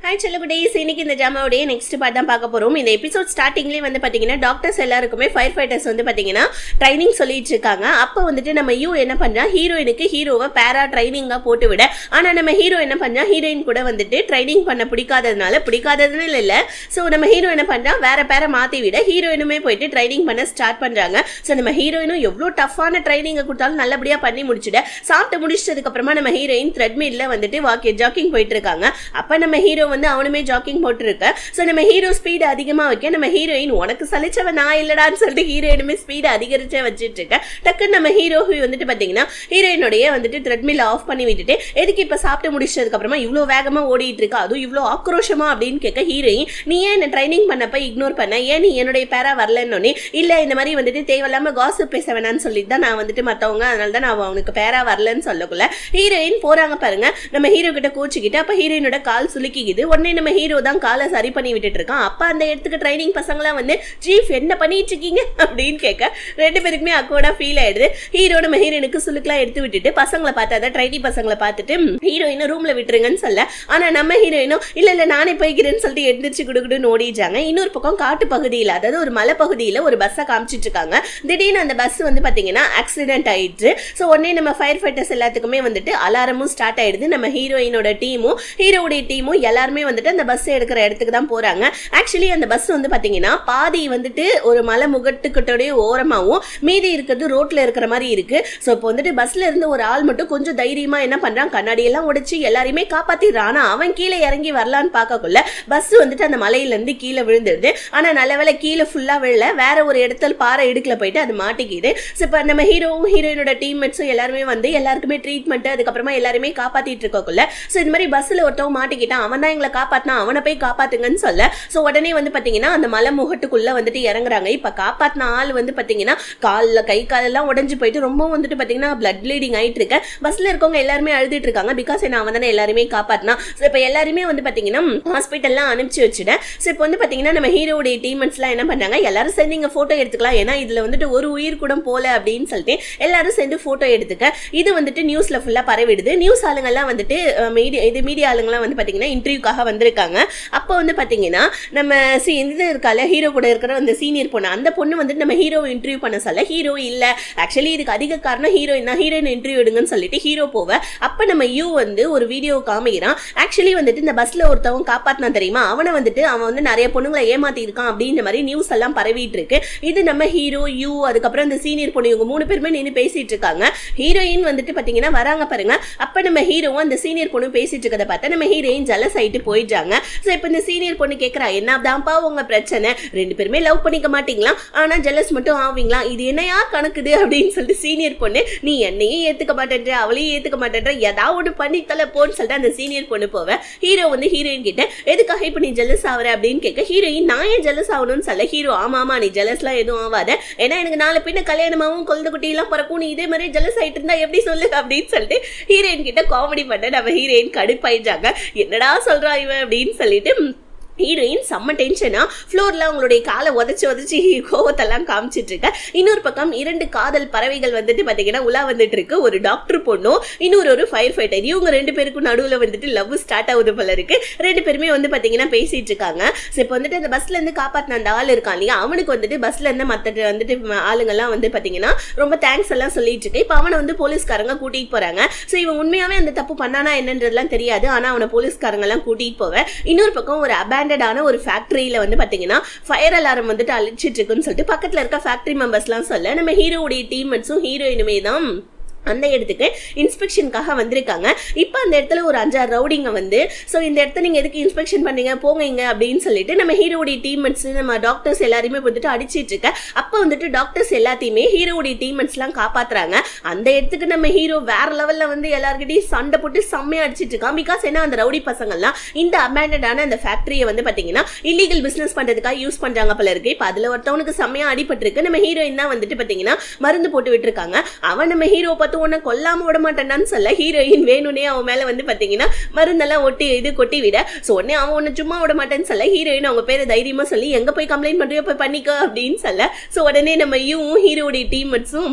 hi செல்லகுடேஸ் இன்னைக்கு இந்த ஜாமாவுடைய next part தான் பார்க்க போறோம் இந்த எபிசோட் ஸ்டார்டிங்லேயே வந்து பார்த்தீங்கன்னா டாக்டர்ஸ் எல்லாருக்குமே ஃபயர் ஃபைட்டர்ஸ் வந்து பார்த்தீங்கன்னா ட்ரைனிங் சொல்லிட்டு இருக்காங்க அப்போ வந்துட்டு நம்ம யூ என்ன பண்ணுறா ஹீரோயினுக்கு ஹீரோவை பேரா ட்ரைனிங்காக போட்டு விட ஆனால் நம்ம ஹீரோ என்ன பண்ணுறா ஹீரோயின் கூட வந்துட்டு ட்ரைனிங் பண்ண பிடிக்காததுனால பிடிக்காததுன்னு இல்லை ஸோ நம்ம ஹீரோ என்ன பண்ணுறா வேற பேரை மாற்றி விட ஹீரோயினுமே போயிட்டு ட்ரைனிங் பண்ண ஸ்டார்ட் பண்ணுறாங்க ஸோ நம்ம ஹீரோயினும் எவ்வளோ டஃப்பான ட்ரைனிங்கை கொடுத்தாலும் நல்லபடியாக பண்ணி முடிச்சுட சாப்பிட்டு முடிச்சதுக்கு அப்புறமா நம்ம ஹீரோயின் த்ரெட்மில்ல வந்துட்டு வாக்கி ஜாக்கிங் போயிட்டு இருக்காங்க அப்போ நம்ம ஹீரோ வந்து அவனுமே ஜாக்கிங் போட்டுருக்க ஸோ நம்ம ஹீரோ ஸ்பீடு அதிகமாக வைக்க நம்ம ஹீரோயின் உனக்கு சலிச்சவன் நான் இல்லடான்னு சொல்லிட்டு ஹீரோயினுமே ஸ்பீடு அதிகரிச்சே வச்சுட்டு இருக்க டக்குன்னு நம்ம ஹீரோ வந்துட்டு பார்த்தீங்கன்னா ஹீரோயினுடைய வந்துட்டு த்ரெட்மில் ஆஃப் பண்ணி விட்டுட்டு எதுக்கு இப்போ சாப்பிட்டு முடிச்சதுக்கு அப்புறமா இவ்வளோ வேகமாக ஓடிட்டு இருக்கா அதுவும் இவ்வளோ ஆக்ரோஷமா அப்படின்னு கேட்க ஹீரோயின் நீ ஏன் என்ன ட்ரைனிங் பண்ணப்ப இக்னோர் பண்ண ஏன் நீ என்னுடைய பேரா வரலன்னு இல்லை இந்த மாதிரி வந்துட்டு தேவையில்லாம காசு பேச வேணாம்னு சொல்லிட்டு தான் நான் வந்துட்டு மற்றவங்க அதனால தான் நான் அவனுக்கு பேரா வரலன்னு சொல்லக்குள்ள ஹீரோயின் போறாங்க பாருங்க நம்ம ஹீரோ கிட்ட கோச்சிக்கிட்டு அப்ப ஹீரோயினோட கால் சுலுக்கிக்குது உடனே நம்ம ஹீரோ தான் காலை சரி பண்ணி விட்டுட்டு இருக்கான் அப்ப அந்த இடத்துக்கு ட்ரைனிங் பசங்களாம் வந்து சீஃப் என்ன பண்ணிட்டு இருக்கீங்க அப்படின்னு கேட்க ரெண்டு பேருக்குமே அக்கோடா ஃபீல் ஆயிடுது ஹீரோ நம்ம ஹீரோயினுக்கு சுலுக்கெல்லாம் எடுத்து விட்டுட்டு பசங்களை பார்த்து அதான் ட்ரைனிங் பசங்களை பார்த்துட்டு ஹீரோயினை ரூம்ல விட்டுருங்கன்னு சொல்ல ஆனா நம்ம ஹீரோயினும் இல்ல இல்ல நானே போய்க்கிறேன்னு சொல்லிட்டு எந்திரிச்சு குடுக்குடுன்னு ஓடிட்டாங்க இன்னொரு பக்கம் காட்டு பகுதியில் அதாவது ஒரு மலை பகுதியில் ஒரு பஸ்ஸை காமிச்சிட்டு இருக்காங்க திடீர்னு அந்த பஸ் வந்து பாத்தீங்கன்னா ஆக்சிடென்ட் ஆயிடுச்சு ஸோ உடனே நம்ம ஃபயர் ஃபைட்டர்ஸ் எல்லாத்துக்குமே வந்துட்டு அலாரமும் ஸ்டார்ட் ஆயிடுது நம்ம ஹீரோயினோட டீமும் ஹீரோடைய டீமும் எல்லாருமே வந்துட்டு அந்த பஸ் எடுக்கிற இடத்துக்கு தான் போறாங்க ஆக்சுவலி அந்த பஸ் வந்து பாத்தீங்கன்னா பாதி வந்துட்டு ஒரு மலை முகட்டுக்கிட்டோடைய ஓரமாகவும் மீதி இருக்கிறது ரோட்ல இருக்கிற மாதிரி இருக்கு ஸோ இப்போ வந்துட்டு பஸ்ல இருந்து ஒரு ஆள் மட்டும் கொஞ்சம் தைரியமா என்ன பண்றான் கண்ணாடி எல்லாம் உடைச்சு எல்லாரையுமே காப்பாத்திடுறான் ஆனா அவன் கீழே இறங்கி வரலான்னு பார்க்கக்குள்ள பஸ் வந்துட்டு அந்த மலையில இருந்து கீழே விழுந்துடுது ஆனா நல்ல வேளை கீழே ஃபுல்லா விழல வேற ஒரு இடத்துல பாறை இடுக்குல போயிட்டு அது மாட்டிக்குது ஸோ இப்போ நம்ம ஹீரோவும் ஹீரோயினோட டீம்மேட்ஸும் எல்லாருமே வந்து எல்லாருக்குமே ட்ரீட்மெண்ட் அதுக்கப்புறமா எல்லாருமே காப்பாத்திட்டு இருக்கக்குள்ள ஸோ இந்த மாதிரி பஸ்ஸில் ஒருத்தவன் மாட்டிக்கிட்டான் அவன் தான் எங்களை காப்பாத்தினா அவனை போய் காப்பாத்துங்கன்னு சொல்ல ஸோ உடனே வந்து பார்த்தீங்கன்னா அந்த மலை முகட்டுக்குள்ள வந்துட்டு இறங்குறாங்க இப்போ காப்பாத்தின ஆள் வந்து பார்த்தீங்கன்னா காலில் கை காலெல்லாம் உடஞ்சு போயிட்டு ரொம்ப வந்துட்டு பார்த்தீங்கன்னா பிளட் ப்ளீடிங் ஆயிட்டு இருக்க பஸ்ல இருக்கவங்க எல்லாருமே அழுதுட்டு இருக்காங்க பிகாஸ் என்ன அவன் தானே எல்லாருமே காப்பாத்தினா ஸோ இப்போ எல்லாருமே வந்து பார்த்தீங்கன்னா ஹாஸ்பிட்டல்லாம் அனுப்பிச்சு வச்சுட்டேன் ஸோ இப்போ வந்து பார்த்தீங்கன்னா நம்ம ஹீரோடைய டீமெண்ட்ஸ்லாம் என்ன பண்ணாங்க எல்லாரும் சேர்ந்து இங்கே ஃபோட்டோ எடுத்துக்கலாம் ஏன்னா இதில் வந்துட்டு ஒரு உயிர் கூட போல அப்படின்னு சொல்லிட்டு எல்லாரும் சேர்ந்து ஃபோட்டோ எடுத்துக்க இது வந்துட்டு நியூஸ்ல ஃபுல்லாக பரவிடுது நியூஸ் ஆளுங்கெல்லாம் வந்துட்டு மீடியா இது மீடியா ஆளுங்கெல்லாம் வந்து பார்த்தீங்கன்னா இன்டர்வியூக்காக வந்திருக்காங்க அப்போ வந்து பார்த்தீங்கன்னா நம்ம சி இது இருக்கால ஹீரோ கூட இருக்கிற அந்த சீனியர் பொண்ணு அந்த பொண்ணு வந்துட்டு நம்ம ஹீரோவை இன்டர்வியூ பண்ண சொல்ல ஹீரோ இல்லை ஆக்சுவலி இதுக்கு அதிக காரணம் ஹீரோயின் தான் ஹீரோயின் இன்டர்வியூ எடுங்கன்னு சொல்லிட்டு ஹீரோ போவ அப்போ நம்ம யூ வந்து ஒரு வீடியோ காமிக்கிறான் ஆக்சுவலி வந்துட்டு இந்த பஸ்ல ஒருத்தவன் காப்பாத்தினா தெரியுமா அவனை வந்துட்டு அவன் வந்து நிறைய பொண்ணுங்களை ஏமாத்தி இருக்கான் அப்படின்ற மாதிரி நியூஸ் எல்லாம் பரவிட்டு இருக்கு இது நம்ம ஹீரோ யூ அதுக்கப்புறம் இந்த சீனியர் பொண்ணு இவங்க மூணு பேருமே நின்று பேசிட்டு இருக்காங்க ஹீரோயின் வந்துட்டு பாத்தீங்கன்னா வராங்க பாருங்க அப்ப நம்ம ஹீரோவும் அந்த சீனியர் பொண்ணு பேசிட்டு இருக்கதை பார்த்தா நம்ம ஹீரோயின் ஜலஸ் ஆயிட்டு போயிட்டாங்க ஸோ இப்போ இந்த சீனியர் பொண்ணு கேட்குறா என்னதான்ப்பா உங்க பிரச்சனை ரெண்டு பேருமே லவ் பண்ணிக்க மாட்டீங்களா ஆனா ஜலஸ் மட்டும் ஆவீங்களா இது என்னையா கணக்குது அப்படின்னு சொல்லிட்டு சீனியர் பொண்ணு நீ என்னையும் ஏத்துக்க மாட்டேன்ற அவளையும் ஏத்துக்க மாட்டேன்ற ஏதாவது ஒன்று பண்ணி தலை போன்னு சொல்லிட்டு அந்த சீனியர் பொண்ணு போவேன் ஹீரோ வந்து ஹீரோயின் கிட்ட எதுக்காக இப்போ நீ ஜெலஸ் ஆகுற அப்படின்னு கேட்க ஹீரோயின் நான் ஏன் ஜெலஸ் ஆகணும்னு சொல்ல ஹீரோ ஆமா ஆமா நீ ஜெலஸ்லாம் எதுவும் ஆகாத ஏன்னா எனக்கு நாலு பின்ன கல்யாணமாவும் குழந்தை குட்டியெல்லாம் பிறக்கும் நீ இதே மாதிரி ஜெலஸ் ஆயிட்டு இருந்தா எப்படி சொல்லு அப்படின்னு சொல்லிட்டு ஹீரோயின் கிட்ட காமெடி பண்ண நம்ம ஹீரோயின் கடுப்பாயிட்டாங்க என்னடா சொல்றா இவன் அப்படின்னு சொல்லிட்டு ஹீரோயின் செம்ம டென்ஷனா ஃப்ளோரில் அவங்களுடைய காலை உதச்சி உதச்சி கோவத்தெல்லாம் காமிச்சிட்டு இருக்க இன்னொரு பக்கம் இரண்டு காதல் பறவைகள் வந்துட்டு பார்த்தீங்கன்னா உலா வந்துட்டு இருக்கு ஒரு டாக்டர் பொண்ணும் இன்னொரு ஒரு ஃபயர் ஃபைட்டர் இவங்க ரெண்டு பேருக்கும் நடுவில் வந்துட்டு லவ் ஸ்டார்ட் ஆகுது போல இருக்கு ரெண்டு பேருமே வந்து பார்த்தீங்கன்னா பேசிட்டு இருக்காங்க ஸோ இப்போ வந்துட்டு அந்த பஸ்ல இருந்து காப்பாற்றின அந்த ஆள் இருக்கான் இல்லையா அவனுக்கு வந்துட்டு பஸ்ல இருந்து மற்ற வந்துட்டு ஆளுங்கெல்லாம் வந்து பார்த்தீங்கன்னா ரொம்ப தேங்க்ஸ் எல்லாம் சொல்லிட்டு இருக்கு இப்போ அவனை வந்து போலீஸ்காரங்க கூட்டிகிட்டு போறாங்க ஸோ இவன் உண்மையாவே அந்த தப்பு பண்ணானா என்னன்றதுலாம் தெரியாது ஆனால் அவனை போலீஸ்காரங்க எல்லாம் கூட்டிகிட்டு போவேன் இன்னொரு பக்கம் ஒரு அபேண்ட் அபேண்டடான ஒரு ஃபேக்ட்ரியில் வந்து பார்த்தீங்கன்னா ஃபயர் அலாரம் வந்துட்டு அழிச்சிட்டு இருக்குன்னு சொல்லிட்டு பக்கத்தில் இருக்க ஃபேக்ட்ரி மெம்பர்ஸ்லாம் சொல்ல நம்ம ஹீரோவுடைய டீம்மேட்ஸும் ஹீரோயினுமே தான் அந்த இடத்துக்கு இன்ஸ்பெக்ஷனுக்காக வந்திருக்காங்க இப்போ அந்த இடத்துல ஒரு அஞ்சாறு ரவுடிங்க வந்து ஸோ இந்த இடத்த நீங்கள் எதுக்கு இன்ஸ்பெக்ஷன் பண்ணீங்க போங்க இங்க அப்படின்னு சொல்லிட்டு நம்ம ஹீரோடைய டீம்மேட்ஸ் நம்ம டாக்டர்ஸ் எல்லாருமே வந்துட்டு அடிச்சிட்டு இருக்க அப்போ வந்துட்டு டாக்டர்ஸ் எல்லாத்தையுமே ஹீரோடைய டீம்மேட்ஸ்லாம் காப்பாத்துறாங்க அந்த இடத்துக்கு நம்ம ஹீரோ வேற லெவலில் வந்து எல்லாருக்கிட்டையும் சண்டை போட்டு செம்மையாக அடிச்சிட்டு இருக்கான் பிகாஸ் ஏன்னா அந்த ரவுடி பசங்கள்லாம் இந்த அபேண்டடான அந்த ஃபேக்ட்ரியை வந்து பார்த்தீங்கன்னா இல்லீகல் பிஸ்னஸ் பண்ணுறதுக்காக யூஸ் பண்ணுறாங்க போல இருக்கு இப்போ அதில் ஒருத்தவனுக்கு செம்மையாக அடிபட்டிருக்கு நம்ம ஹீரோயின் தான் வந்துட்டு பார்த்தீங்கன்னா மருந்து போட்டு விட்டுருக்காங்க அவன் நம்ம ஹீரோ பார்த்து உன்னை கொல்லாம விட மாட்டேன்னு சொல்ல ஹீரோயின் வேணும்னே அவன் மேல வந்து பாத்தீங்கன்னா மருந்தெல்லாம் ஒட்டி இது கொட்டி விட ஸோ உடனே அவன் ஒன்று சும்மா விட மாட்டேன்னு சொல்ல ஹீரோயின் அவங்க பேரை தைரியமா சொல்லி எங்க போய் கம்ப்ளைண்ட் பண்றியோ போய் பண்ணிக்கோ அப்படின்னு சொல்ல ஸோ உடனே நம்ம யூவும் ஹீரோடைய டீம்மேட்ஸும்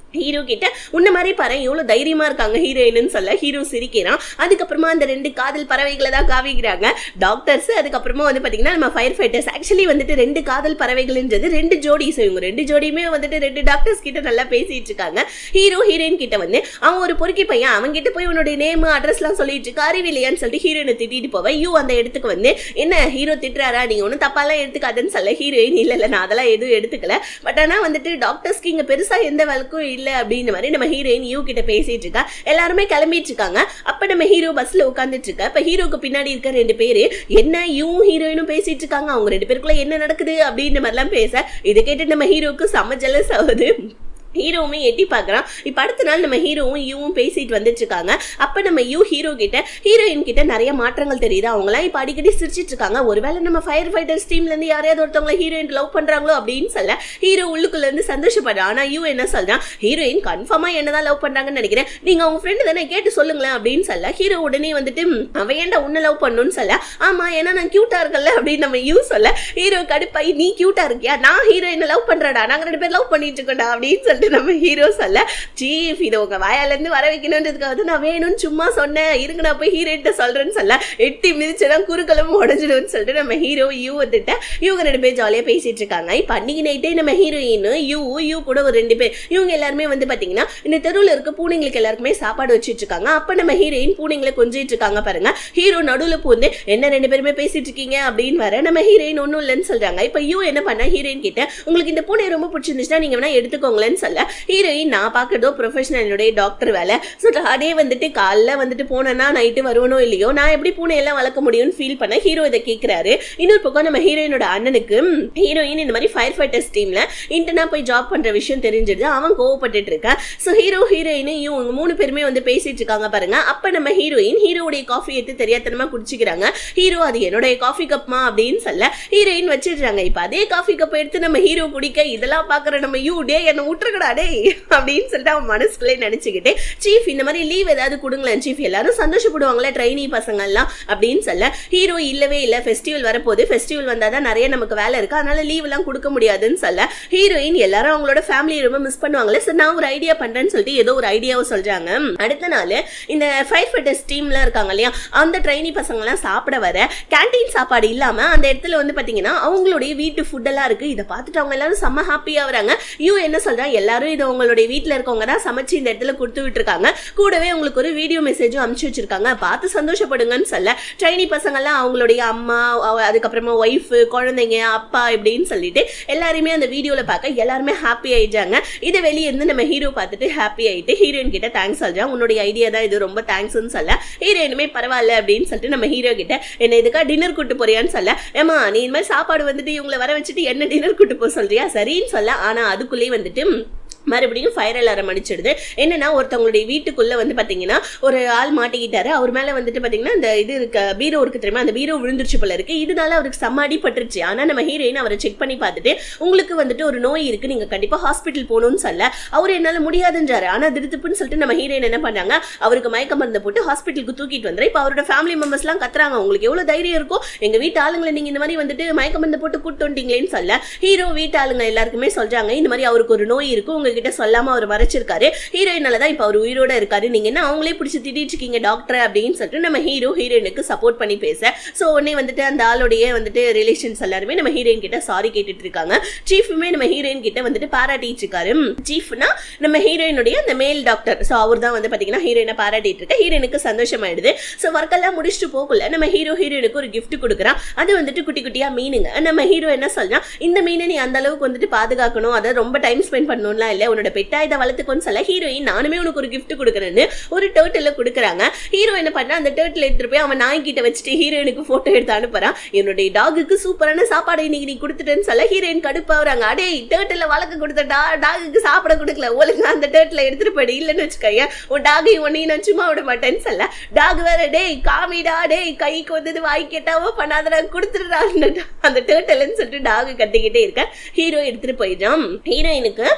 ஹீரோ கிட்ட உன்ன மாதிரி பாரு எவ்வளவு தைரியமா இருக்காங்க ஹீரோயின்னு சொல்ல ஹீரோ சிரிக்கிறான் அதுக்கப்புறமா அந்த ரெண்டு காதல் பறவைகளை தான் காவிக்கிறாங்க டாக்டர்ஸ் அதுக்கப்புறமா வந்து பாத்தீங்கன்னா நம்ம ஃபயர் ஃபைட்டர்ஸ் ஆக்சுவலி வந்துட்டு ரெண்டு காதல் பறவைகள்ன்றது ரெண்டு ஜோடி ஸோ இவங்க ரெண்டு ஜோடியுமே வந்துட்டு ரெண்டு டாக்டர்ஸ் கிட்ட நல்லா பேசிட்டு இருக்காங்க ஹீரோ ஹீரோயின் கிட்ட வந்து அவன் ஒரு பொறுக்கி பையன் அவன் கிட்ட போய் உன்னுடைய நேம் அட்ரஸ்லாம் சொல்லிட்டு இருக்கு அறிவில்லையான்னு சொல்லிட்டு ஹீரோயினை திட்டிட்டு போவேன் யூ அந்த இடத்துக்கு வந்து என்ன ஹீரோ திட்டுறாரா நீங்க ஒன்றும் தப்பாலாம் எடுத்துக்காதுன்னு சொல்ல ஹீரோயின் இல்ல இல்ல நான் அதெல்லாம் எதுவும் எடுத்துக்கல பட் ஆனா வந்துட்டு டாக்டர்ஸ்க்கு இங்க பெருசா எந்த வழக்கும் இல்ல அப்படின்ற மாதிரி நம்ம ஹீரோயின் யூ கிட்ட பேசிட்டு இருக்கா எல்லாருமே கிளம்பிட்டு இருக்காங்க அப்ப நம்ம ஹீரோ பஸ்ல உட்காந்துட்டு இருக்க இப்ப ஹீரோக்கு பின்னாடி இருக்க ரெண்டு பேரு என்ன யூ ஹீரோயினும் பேசிட்டு இருக்காங்க அவங்க ரெண்டு பேருக்குள்ள என்ன நடக்குது அப்படின்ற மாதிரிலாம் பேச இதை கேட்டு நம்ம ஹீரோக்கு செம்ம ஜெலஸ் ஆகுது ஹீரோவுமே எட்டி பார்க்குறான் இப்போ அடுத்த நாள் நம்ம ஹீரோவும் யூவும் பேசிட்டு வந்துட்டு இருக்காங்க அப்போ நம்ம யூ ஹீரோ கிட்ட ஹீரோயின் கிட்ட நிறைய மாற்றங்கள் தெரியுது அவங்களாம் இப்போ அடிக்கடி சிரிச்சிட்டு இருக்காங்க ஒருவேளை நம்ம ஃபயர் ஃபைட்டர்ஸ் டீம்லேருந்து யாரையாவது ஒருத்தவங்கள ஹீரோயின் லவ் பண்ணுறாங்களோ அப்படின்னு சொல்ல ஹீரோ உள்ளுக்குள்ள இருந்து சந்தோஷப்படுறான் ஆனால் யூ என்ன சொல்றான் ஹீரோயின் கன்ஃபார்மாக என்ன தான் லவ் பண்ணுறாங்கன்னு நினைக்கிறேன் நீங்கள் அவங்க ஃப்ரெண்டு தானே கேட்டு சொல்லுங்களேன் அப்படின்னு சொல்ல ஹீரோ உடனே வந்துட்டு "ம், அவன் ஏன்டா உன்னை லவ் பண்ணுன்னு சொல்ல ஆமாம் ஏன்னா நான் க்யூட்டாக இருக்கல அப்படின்னு நம்ம யூ சொல்ல ஹீரோ கடுப்பாய் நீ க்யூட்டாக இருக்கியா நான் ஹீரோயினை லவ் பண்ணுறடா நாங்கள் ரெண்டு பேர் லவ் பண்ணிட்டு இருக்கோம்டா அப்படின்னு சொல்லிட்டு நம்ம ஹீரோ சொல்ல சீஃப் இதை உங்க வாயாலேருந்து வர வைக்கணுன்றதுக்காக வந்து நான் வேணும்னு சும்மா சொன்னேன் இருங்க நான் போய் ஹீரோயிட்ட சொல்றேன்னு சொல்ல எட்டி மிதிச்சதான் குறுக்களும் உடஞ்சிடும்னு சொல்லிட்டு நம்ம ஹீரோ யூ வந்துட்டு இவங்க ரெண்டு பேர் ஜாலியாக பேசிட்டு இருக்காங்க இப்போ அன்னைக்கு நைட்டே நம்ம ஹீரோயின் யூ யூ கூட ஒரு ரெண்டு பேர் இவங்க எல்லாருமே வந்து பாத்தீங்கன்னா இந்த தெருவில் இருக்க பூனைங்களுக்கு எல்லாருக்குமே சாப்பாடு வச்சிட்டு இருக்காங்க அப்போ நம்ம ஹீரோயின் பூனைங்களை கொஞ்சிட்டு இருக்காங்க பாருங்க ஹீரோ நடுவில் பூந்து என்ன ரெண்டு பேருமே பேசிட்டு இருக்கீங்க அப்படின்னு வர நம்ம ஹீரோயின் ஒன்றும் இல்லைன்னு சொல்றாங்க இப்போ யூ என்ன பண்ணா ஹீரோயின் கிட்ட உங்களுக்கு இந்த பூனை ரொம்ப பிடிச்சிருந்துச்சுன்னா நீங்க வேணா எடுத்துக்கோங்களேன்னு சொல்ல ஹீரோயின் நான் பார்க்கறதோ ப்ரொஃபஷனல் என்னுடைய டாக்டர் வேலை ஸோ அதே வந்துட்டு காலைல வந்துட்டு போனேன்னா நைட்டு வருவனோ இல்லையோ நான் எப்படி பூனை எல்லாம் வளர்க்க முடியும்னு ஃபீல் பண்ண ஹீரோ இதை கேட்குறாரு இன்னொரு பக்கம் நம்ம ஹீரோயினோட அண்ணனுக்கு ஹீரோயின் இந்த மாதிரி ஃபயர் ஃபைட்டர்ஸ் டீம்ல இன்டர்னா போய் ஜாப் பண்ற விஷயம் தெரிஞ்சிருது அவன் கோவப்பட்டுட்டு இருக்கான் ஸோ ஹீரோ ஹீரோயின் இவங்க மூணு பேருமே வந்து பேசிட்டு இருக்காங்க பாருங்க அப்ப நம்ம ஹீரோயின் ஹீரோடைய காஃபி எடுத்து தெரியாதனமா குடிச்சிக்கிறாங்க ஹீரோ அது என்னுடைய காஃபி கப்மா அப்படின்னு சொல்ல ஹீரோயின் வச்சிடுறாங்க இப்ப அதே காஃபி கப் எடுத்து நம்ம ஹீரோ குடிக்க இதெல்லாம் பாக்குற நம்ம யூ டே என்ன விட்டுருக்கடா டே அப்படின்னு சொல்லிட்டு அவன் மனசுக்குள்ளே நினைச்சுக்கிட்டு சீஃப் இந்த மாதிரி லீவ் ஏதாவது கொடுங்களேன் சீஃப் எல்லாரும் சந்தோஷப்படுவாங்களே ட்ரைனி பசங்க எல்லாம் அப்படின்னு சொல்ல ஹீரோ இல்லவே இல்லை ஃபெஸ்டிவல் வரப்போகுது ஃபெஸ்டிவல் வந்தால் தான் நிறைய நமக்கு வேலை இருக்கு அதனால லீவ் எல்லாம் கொடுக்க முடியாதுன்னு சொல்ல ஹீரோயின் எல்லாரும் அவங்களோட ஃபேமிலியை ரொம்ப மிஸ் பண்ணுவாங்களே சார் நான் ஒரு ஐடியா பண்றேன்னு சொல்லிட்டு ஏதோ ஒரு ஐடியாவை சொல்றாங்க அடுத்த நாள் இந்த ஃபைவ் ஃபிட்டர்ஸ் டீம்லாம் இருக்காங்க இல்லையா அந்த ட்ரைனி பசங்கலாம் சாப்பிட வர கேண்டீன் சாப்பாடு இல்லாம அந்த இடத்துல வந்து பாத்தீங்கன்னா அவங்களுடைய வீட்டு ஃபுட்டெல்லாம் இருக்கு இதை பார்த்துட்டு அவங்க எல்லாரும் செம்ம ஹாப்பியா வராங்க யூ என்ன சொல்றா எல்லாரும் இதை உங்களுடைய வீட்டில் இருக்கவங்க தான் சமைச்சு இந்த இடத்துல கொடுத்து விட்டுருக்காங்க கூடவே உங்களுக்கு ஒரு வீடியோ மெசேஜும் அனுப்பிச்சு வச்சிருக்காங்க பார்த்து சந்தோஷப்படுங்கன்னு சொல்ல ட்ரைனி பசங்கள்லாம் அவங்களுடைய அம்மா அவ- அதுக்கப்புறமா ஒய்ஃபு குழந்தைங்க அப்பா இப்படின்னு சொல்லிட்டு எல்லாருமே அந்த வீடியோவில் பார்க்க எல்லாருமே ஹாப்பி ஆயிட்டாங்க இதை வெளியே இருந்து நம்ம ஹீரோ பார்த்துட்டு ஹாப்பி ஆயிட்டு ஹீரோயின் கிட்ட தேங்க்ஸ் சொல்றான் உன்னுடைய ஐடியா தான் இது ரொம்ப தேங்க்ஸ்னு சொல்ல ஹீரோயினுமே பரவாயில்ல அப்படின்னு சொல்லிட்டு நம்ம ஹீரோ கிட்ட என்ன இதுக்கா டின்னர் கூட்டு போறியான்னு சொல்ல ஏமா நீ இந்த மாதிரி சாப்பாடு வந்துட்டு இவங்களை வர வச்சுட்டு என்ன டின்னர் கூட்டு போக சொல்றியா சரின்னு சொல்ல ஆனா அதுக்குள்ளேயே வந்துட்டு ம், மறுபடியும் ஃபயர் அலாரம் அடிச்சிடுது என்னன்னா ஒருத்தவங்களுடைய வீட்டுக்குள்ள வந்து பாத்தீங்கன்னா ஒரு ஆள் மாட்டிக்கிட்டாரு அவர் மேல வந்துட்டு பாத்தீங்கன்னா அந்த இது இருக்க பீரோ இருக்கு தெரியுமா அந்த பீரோ விழுந்துருச்சு போல இருக்கு இதனால அவருக்கு செம்ம அடிபட்டுருச்சு ஆனா நம்ம ஹீரோயின் அவரை செக் பண்ணி பார்த்துட்டு உங்களுக்கு வந்துட்டு ஒரு நோய் இருக்கு நீங்க கண்டிப்பா ஹாஸ்பிட்டல் போகணும்னு சொல்ல அவர் என்னால முடியாதுன்றாரு ஆனா திருத்துப்புன்னு சொல்லிட்டு நம்ம ஹீரோயின் என்ன பண்ணாங்க அவருக்கு மயக்க மருந்து போட்டு ஹாஸ்பிட்டலுக்கு தூக்கிட்டு வந்துரு இப்போ அவரோட ஃபேமிலி மெம்பர்ஸ் எல்லாம் கத்துறாங்க உங்களுக்கு எவ்வளவு தைரியம் இருக்கும் எங்க வீட்டு ஆளுங்களை நீங்க இந்த மாதிரி வந்துட்டு மயக்க மருந்து போட்டு கூட்டு வந்துட்டீங்களேன்னு சொல்ல ஹீரோ வீட்டு ஆளுங்க எல்லாருக்குமே சொல்றாங்க இந்த மாதிரி அவருக்கு ஒரு நோய் இருக்கு உங்ககிட்ட சொல்லாம அவர் மறைச்சிருக்காரு ஹீரோயினால தான் இப்போ அவர் உயிரோட இருக்காரு நீங்க என்ன அவங்களே பிடிச்சி திட்டிட்டு இருக்கீங்க டாக்டர் அப்படின்னு சொல்லிட்டு நம்ம ஹீரோ ஹீரோயினுக்கு சப்போர்ட் பண்ணி பேச ஸோ உடனே வந்துட்டு அந்த ஆளுடைய வந்துட்டு ரிலேஷன்ஸ் எல்லாருமே நம்ம ஹீரோயின் கிட்ட சாரி கேட்டுட்டு இருக்காங்க சீஃபுமே நம்ம ஹீரோயின் கிட்ட வந்துட்டு பாராட்டிட்டு இருக்காரு சீஃப்னா நம்ம ஹீரோயினுடைய அந்த மேல் டாக்டர் ஸோ அவர் தான் வந்து பாத்தீங்கன்னா ஹீரோயினை பாராட்டிட்டு இருக்க ஹீரோயினுக்கு சந்தோஷமாயிடுது ஸோ ஒர்க்கெல்லாம் முடிச்சுட்டு போகல நம்ம ஹீரோ ஹீரோயினுக்கு ஒரு gift கொடுக்குறான் அது வந்துட்டு குட்டி குட்டியா மீனுங்க நம்ம ஹீரோ என்ன சொல்றான் இந்த மீனை நீ அந்த அளவுக்கு வந்துட்டு பாதுகாக்கணும் அதை ரொம்ப டைம் ஸ்பெண்ட் பண்ணணும்லாம் இல்லை உன்னோட பெட்டா இதை வளர்த்துக்கோன்னு சொல்ல ஹீரோயின் நானுமே உனக்கு ஒரு gift கொடுக்குறேன்னு ஒரு டேர்ட்டில் கொடுக்குறாங்க ஹீரோ என்ன பண்ணா அந்த டேர்ட்டில் எடுத்துட்டு போய் அவன் நாய்கிட்ட வச்சுட்டு ஹீரோயினுக்கு போட்டோ எடுத்து அனுப்புறான் என்னுடைய டாகுக்கு சூப்பரான சாப்பாடு இன்னைக்கு நீ கொடுத்துட்டேன்னு சொல்ல ஹீரோயின் கடுப்பாகிறாங்க அடே டேர்ட்டில் வளர்க்க கொடுத்த டா டாகுக்கு சாப்பிட கொடுக்கல ஒழுங்கா அந்த டேர்ட்டில் எடுத்துட்டு போயிடு இல்லைன்னு வச்சுக்கோங்க உன் டாகை உன்னையும் நான் சும்மா விட மாட்டேன்னு சொல்ல டாக் வேற டேய் காமிடா டேய் கைக்கு வந்தது வாய் கேட்டாவோ பண்ணாதடா கொடுத்துடுறா அந்த டேர்ட்டல்னு சொல்லிட்டு டாக் கத்திக்கிட்டே இருக்க ஹீரோ எடுத்துட்டு போயிடுறான் ஹீரோயினுக்கு ஸோ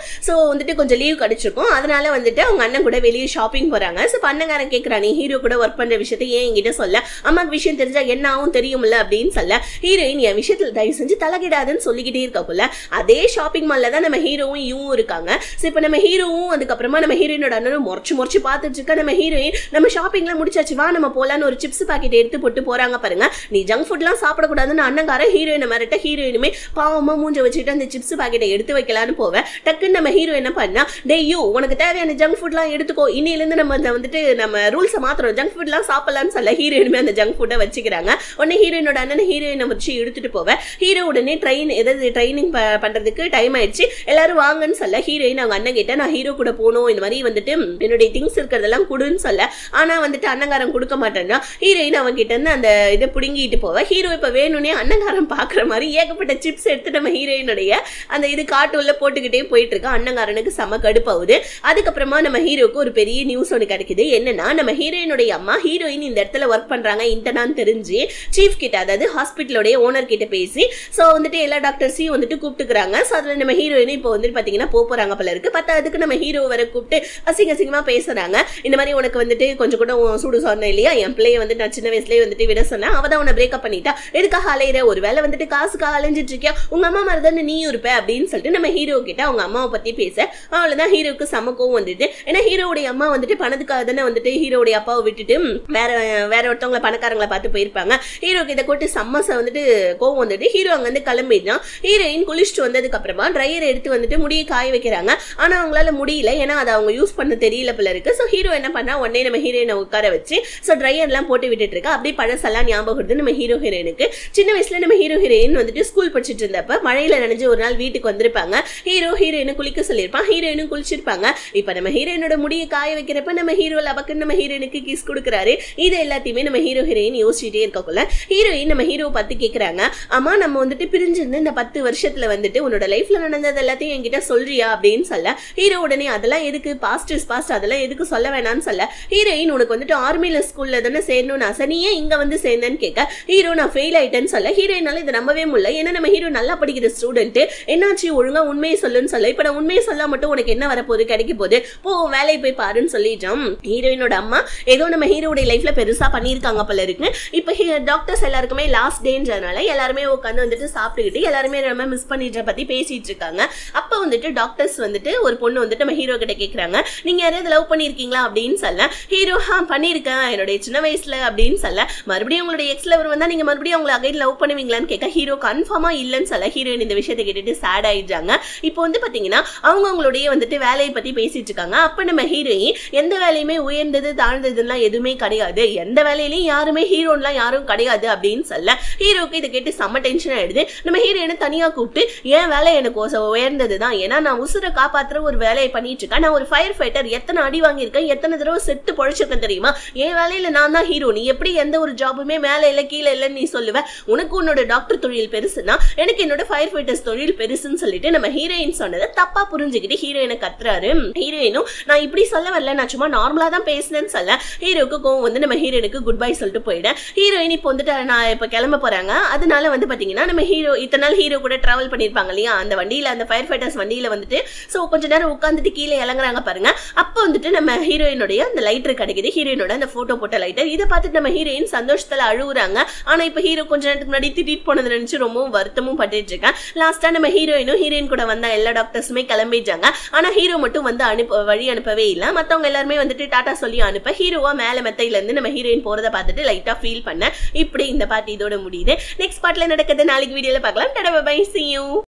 வந்துட்டு கொஞ்சம் லீவ் கிடைச்சிருக்கும் அதனால வந்துட்டு அவங்க அண்ணன் கூட வெளியே ஷாப்பிங் போறாங்க ஸோ அண்ணங்காரன் கேட்கறான் நீ ஹீரோ கூட ஒர்க் பண்ற விஷயத்த ஏன் என்கிட்ட சொல்ல அம்மாக்கு விஷயம் தெரிஞ்சா என்ன ஆகும் தெரியும்ல அப்படின்னு சொல்ல ஹீரோயின் என் விஷயத்துல தயவு செஞ்சு தலைகிடாதுன்னு சொல்லிக்கிட்டே இருக்கக்குள்ள அதே ஷாப்பிங் மால்ல தான் நம்ம ஹீரோவும் இவவும் இருக்காங்க ஸோ இப்போ நம்ம ஹீரோவும் அதுக்கப்புறமா நம்ம ஹீரோயினோட அண்ணனும் முறைச்சு முறைச்சு பார்த்துட்டு இருக்க நம்ம ஹீரோயின் நம்ம ஷாப்பிங்லாம் முடிச்சாச்சு வா நம்ம போலான்னு ஒரு சிப்ஸ் பாக்கெட் எடுத்து போட்டு போறாங்க பாருங்க நீ ஜங்க் ஃபுட்லாம் சாப்பிடக்கூடாதுன்னு அண்ணங்காரன் ஹீரோயினை மிரட்ட ஹீரோயினுமே பாவமா மூஞ்ச வச்சுட்டு அந்த சிப்ஸ் பாக்கெட்டை எடுத்து வைக்கலான்னு போவேன் டக்குன்னு நம்ம ஹீரோ என்ன பண்ணா டேய் யூ உனக்கு தேவையான ஜங்க் ஃபுட்லாம் எடுத்துக்கோ இன்னிலேருந்து நம்ம அந்த வந்துட்டு நம்ம ரூல்ஸை மாத்திரம் ஜங்க் ஃபுட்லாம் சாப்பிடலாம்னு சொல்ல ஹீரோயினுமே அந்த ஜங்க் ஃபுட்டை வச்சுக்கிறாங்க உடனே ஹீரோயினோட அண்ணன் ஹீரோயினை வச்சு எடுத்துட்டு போவேன் ஹீரோ உடனே ட்ரெயின் எதாவது ட்ரைனிங் பண்றதுக்கு டைம் ஆயிடுச்சு எல்லாரும் வாங்கன்னு சொல்ல ஹீரோயின் அவங்க அண்ணன் கிட்ட நான் ஹீரோ கூட போகணும் இந்த மாதிரி வந்துட்டு என்னுடைய திங்ஸ் இருக்கிறதெல்லாம் கொடுன்னு சொல்ல ஆனா வந்துட்டு அண்ணங்காரன் கொடுக்க மாட்டேன்னா ஹீரோயின் அவங்க கிட்ட இருந்து அந்த இதை புடுங்கிட்டு போவ ஹீரோ இப்ப வேணும்னே அண்ணங்காரன் பாக்குற மாதிரி ஏகப்பட்ட சிப்ஸ் எடுத்து நம்ம ஹீரோயினுடைய அந்த இது காட்டுள்ள போட்டுக்கிட்டே போயிட்டு இருக்கா அண்ணங்காரனுக்கு செம கடுப்பாகுது அதுக்கப்புறமா நம்ம ஹீரோக்கு ஒரு பெரிய நியூஸ் ஒன்று கிடைக்குது என்னன்னா நம்ம ஹீரோயினுடைய அம்மா ஹீரோயின் இந்த இடத்துல ஒர்க் பண்றாங்க இன்டர்னான்னு தெரிஞ்சு சீஃப் கிட்ட அதாவது ஹாஸ்பிட்டலோடைய ஓனர் கிட்ட பேசி ஸோ வந்துட்டு எல்லா டாக்டர்ஸையும் வந்துட்டு கூப்பிட்டுக்கிறாங்க ஸோ அதில் நம்ம ஹீரோயினும் இப்போ வந்துட்டு பார்த்தீங்கன்னா போக போறாங்க போல இருக்கு பத்தாவதுக்கு நம்ம ஹீரோ வர கூப்பிட்டு அசிங்க அசிங்கமா பேசுறாங்க இந்த மாதிரி உனக்கு வந்துட்டு கொஞ்சம் கூட உன் சூடு சொன்னேன் இல்லையா என் பிள்ளைய வந்து நான் சின்ன வயசுலயே வந்துட்டு விட சொன்னேன் அவ தான் உன்னை பிரேக்கப் பண்ணிட்டா எதுக்காக அலையிற ஒரு வேலை வந்துட்டு காசுக்காக அலைஞ்சிட்டு இருக்கியா உங்க அம்மா மாதிரி தானே நீயும் இருப்ப அப்படின்னு சொல்லிட்டு நம்ம ஹீரோ கிட்ட அவங்க அம்மாவை பத்தி பேச அவ்வளவுதான் ஹீரோக்கு சமக்கவும் வந்துட்டு ஏன்னா ஹீரோவுடைய அம்மா வந்துட்டு பணத்துக்காக தானே வந்துட்டு ஹீரோடைய அப்பாவை விட்டுட்டு ம், வேற வேற ஒருத்தவங்களை பணக்காரங்களை பார்த்து போயிருப்பாங்க ஹீரோக்கு இதை கொட்டு சம்மச வந்துட்டு கோவம் வந்துட்டு ஹீரோ அங்க வந்து கிளம்பிடுறான் ஹீரோயின் குளிச்சுட்டு வந்ததுக்கு அப்புறமா ட்ரையர் எடுத்து வந்துட்டு முடியை காய வைக்கிறாங்க ஆனா அவங்களால முடியல ஏன்னா அதை அவங்க யூஸ் பண்ண தெரியல போல இருக்கு ஸோ ஹீரோ என்ன பண்ணா உடனே நம்ம ஹீரோயினை உட்கார வச்சு ஸோ ட்ரையர்லாம் போட்டு விட்டுட்டு இருக்கா அப்படியே பழசெல்லாம் ஞாபகம் வருது நம்ம ஹீரோ ஹீரோயினுக்கு சின்ன வயசுல நம்ம ஹீரோ ஹீரோயின் வந்துட்டு ஸ்கூல் படிச்சுட்டு இருந்தப்ப மழையில நனைஞ்சு ஒரு நாள் வீட்டுக்கு வந்திருப்பாங்க ஹீரோ ஹீரோயினு குளிக்க சொல்லியிருப்பான் ஹீரோயினும் குளிச்சிருப்பாங்க இப்போ நம்ம ஹீரோயினோட முடியை காய வைக்கிறப்ப நம்ம ஹீரோ லபக்குன்னு நம்ம ஹீரோயினுக்கு கிஸ் கொடுக்குறாரு இது எல்லாத்தையுமே நம்ம ஹீரோ ஹீரோயின் யோசிச்சுட்டே இருக்கக்குள்ள ஹீரோயின் நம்ம ஹீரோ பார்த்து கேட்குறாங்க அம்மா நம்ம வந்துட்டு பிரிஞ்சிருந்து இந்த பத்து வருஷத்துல வந்துட்டு உன்னோட லைஃப்ல நடந்தது எல்லாத்தையும் என்கிட்ட சொல்றியா அப்படின்னு சொல்ல ஹீரோ உடனே அதெல்லாம் எதுக்கு பாஸ்ட் இஸ் பாஸ்ட் அதெல்லாம் எதுக்கு சொல்ல வேணாம்னு சொல்ல ஹீரோயின் உனக்கு வந்துட்டு ஆர்மியில ஸ்கூல்ல தானே சேரணும்னு ஆசை நீ ஏன் இங்க வந்து சேர்ந்தேன்னு கேட்க ஹீரோ நான் ஃபெயில் ஆயிட்டேன்னு சொல்ல ஹீரோயினால இதை நம்பவே முடியல ஏன்னா நம்ம ஹீரோ நல்லா படிக்கிற ஸ்டூடெண்ட் என்னாச்சு ஒழுங்கா உண்மையை சொல்லுன்னு சொல்ல இப்போ நான் உண்மையை சொல்ல மட்டும் உனக்கு என்ன வரப்போகுது கிடைக்க போகுது போ உன் வேலையை போய் பாருன்னு சொல்லிட்டோம் ஹீரோயினோட அம்மா ஏதோ நம்ம ஹீரோடைய லைஃப்ல பெருசா பண்ணியிருக்காங்க போல இருக்கு இப்போ டாக்டர்ஸ் எல்லாருக்குமே லாஸ்ட் டேன்றதுனால எல்லாருமே உட்காந்து வந்துட்டு சாப்பிட்டுக்கிட்டு எல்லாருமே நம்ம மிஸ் பண்ணிடுற பத்தி பேசிட்டு இருக்காங்க அப்போ வந்துட்டு டாக்டர்ஸ் வந்துட்டு ஒரு பொண்ணு வந்துட்டு நம்ம ஹீரோ கிட்ட கேக்குறாங்க நீங்க யாராவது லவ் பண்ணிருக்கீங்களா அப்படின்னு சொல்ல ஹீரோ ஹா பண்ணியிருக்கேன் என்னுடைய சின்ன வயசுல அப்படின்னு சொல்ல மறுபடியும் உங்களுடைய எக்ஸ் லவர் வந்தா நீங்க மறுபடியும் அவங்களை அகைன் லவ் பண்ணுவீங்களான்னு கேட்க ஹீரோ கன்ஃபார்மா இல்லைன்னு சொல்ல ஹீரோயின் இந்த விஷயத்தை கேட்டுட்டு சேட் ஆயிடுறாங்க இப்போ வந்து பாத்தீங்கன்னா அவங்க அவங்களுடைய வந்துட்டு வேலையை பத்தி பேசிட்டு இருக்காங்க அப்ப நம்ம ஹீரோயின் எந்த வேலையுமே உயர்ந்தது தாழ்ந்ததுலாம் எதுவுமே கிடையாது எந்த வேலையிலயும் யாருமே ஹீரோன்லாம் யாரும் கிடையாது அப்படின்னு சொல்ல ஹீரோக்கு இதை கேட்டு செம்ம டென்ஷன் ஆயிடுது நம்ம ஹீரோயினை தனியா கூப்பிட்டு என் வேலை எனக்கு ஒச- உயர்ந்தது தான் ஏன்னா நான் உசுரை காப்பாத்துற ஒரு வேலையை பண்ணிட்டு இருக்கேன் நான் ஒரு ஃபயர் ஃபைட்டர் எத்தனை அடி வாங்கியிருக்கேன் எத்தனை தடவை செத்து பொழைச்சிருக்கேன் தெரியுமா என் வேலையில நான் தான் ஹீரோ நீ எப்படி எந்த ஒரு ஜாபுமே மேலே இல்லை கீழே இல்லைன்னு நீ சொல்லுவ உனக்கு உன்னோட டாக்டர் தொழில் பெருசுனா எனக்கு என்னோட ஃபயர் ஃபைட்டர்ஸ் தொழில் பெருசுன்னு சொல்லிட்டு நம்ம ஹீரோயின் சொன்னதை தப்பா புரிஞ்சுக்கிட்டு ஹீரோயினை கத்துறாரு ஹீரோயினும் நான் இப்படி சொல்ல வரல நான் சும்மா நார்மலா தான் பேசினேன்னு சொல்ல ஹீரோக்கு கோவம் வந்து நம்ம ஹீரோயினுக்கு குட் பை சொல்லிட்டு போயிட்டேன் ஹீரோயின் இப்போ வந்துட்டு நான் இப்போ கிளம்ப போறாங்க அதனால வந்து பாத்தீங்கன்னா நம்ம ஹீரோ இத்தனை நாள் ஹீரோ கூட டிராவல் பண்ணியிருப்பாங்க இல்லையா அந்த வண்டியில அந்த ஃபயர் ஃபைட்டர்ஸ் வண்டியில வந்துட்டு ஸோ கொஞ்ச நேரம் உட்காந்துட்டு கீழே இறங்குறாங்க பாருங்க அப்போ வந்துட்டு நம்ம ஹீரோயினுடைய அந்த லைட்டர் கிடைக்குது ஹீரோயினோட அந்த போட்டோ போட்ட லைட்டர் இதை பார்த்துட்டு நம்ம ஹீரோயின் சந்தோஷத்துல அழுகுறாங்க ஆனா இப்போ ஹீரோ கொஞ்ச நேரத்துக்கு முன்னாடி திட்டிட்டு போனது நினைச்சு ரொம்பவும் வருத்தமும் பட்டுட்டு இருக்கேன் லாஸ்டா நம்ம ஹீரோயினும் ஹீரோயின் கூட வந்த எல்லா டாக்டர்ஸுமே கிளம்பிட்டாங்க ஆனா ஹீரோ மட்டும் வந்து அனுப்ப வழி அனுப்பவே இல்லை மத்தவங்க எல்லாருமே வந்துட்டு டாடா சொல்லி அனுப்ப ஹீரோவா மேல மெத்தையில இருந்து நம்ம ஹீரோயின் போறத பார்த்துட்டு லைட்டா ஃபீல் பண்ண இப்படி இந்த பாட்டு இதோட முடியுது நெக்ஸ்ட் பார்ட்ல நடக்குது நாளைக்கு வீடியோல பார்க்கலாம் டடா பை see you